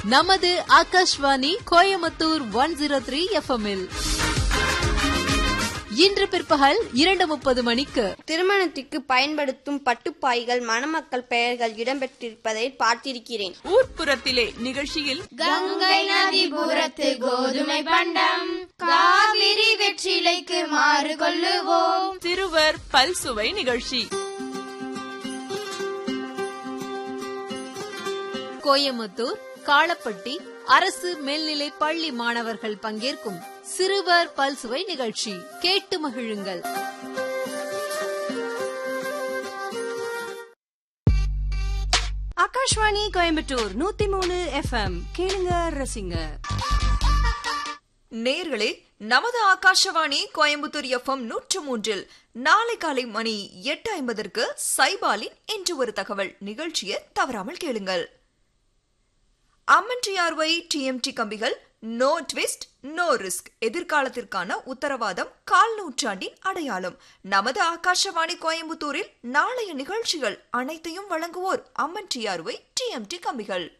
நமது Akashvani Coimbatore one zero three எஃப்எம்இல் இன்று பிற்பகல் இரண்டு முப்பது மணிக்கு திருமணத்திற்கு பயன்படுத்தும் பட்டுப்பாய்கள் மணமக்கள் பெயர்கள் இடம்பெற்றிருப்பதை பார்த்திருக்கிறேன் ஊர்ப்புறத்திலே நிகழ்ச்சியில் கங்கை நதிபுரத்து கோதுமை பண்டம் காவிரி வெற்றிலைக்கு மாறு கொள்ளுவோம் சிறுவர் பல்சுவை நிகழ்ச்சி கோயம்புத்தூர் காளப்பட்டி அரசு மேல்நிலை பள்ளி மாணவர்கள் பங்கேற்கும் சிறுவர் பல்சுவை நிகழ்ச்சி கேட்டு மகிழுங்கள் ஆகாஷ்வாணி கோயம்புத்தூர் நூத்தி மூணு எஃப்எம் கேளுங்க ரசிங்க நேர்களே நமது ஆகாஷவாணி கோயம்புத்தூர் எஃப்எம் நூற்று மூன்றில் நாளை காலை மணி எட்டு ஐம்பதற்கு சைபாலின் என்று ஒரு தகவல் நிகழ்ச்சியை தவறாமல் கேளுங்கள் அம்மன்டிஆர்ஒய் டிஎம்டி கம்பிகள் நோ ட்விஸ்ட் நோ ரிஸ்க் எதிர்காலத்திற்கான உத்தரவாதம் கால் நூற்றாண்டின் அடையாளம் நமது ஆகாஷவாணி கோயம்புத்தூரில் நாளைய நிகழ்ச்சிகள் அனைத்தையும் வழங்குவோர் அம்மன் டிஆர்ஒய் டிஎம்டி கம்பிகள்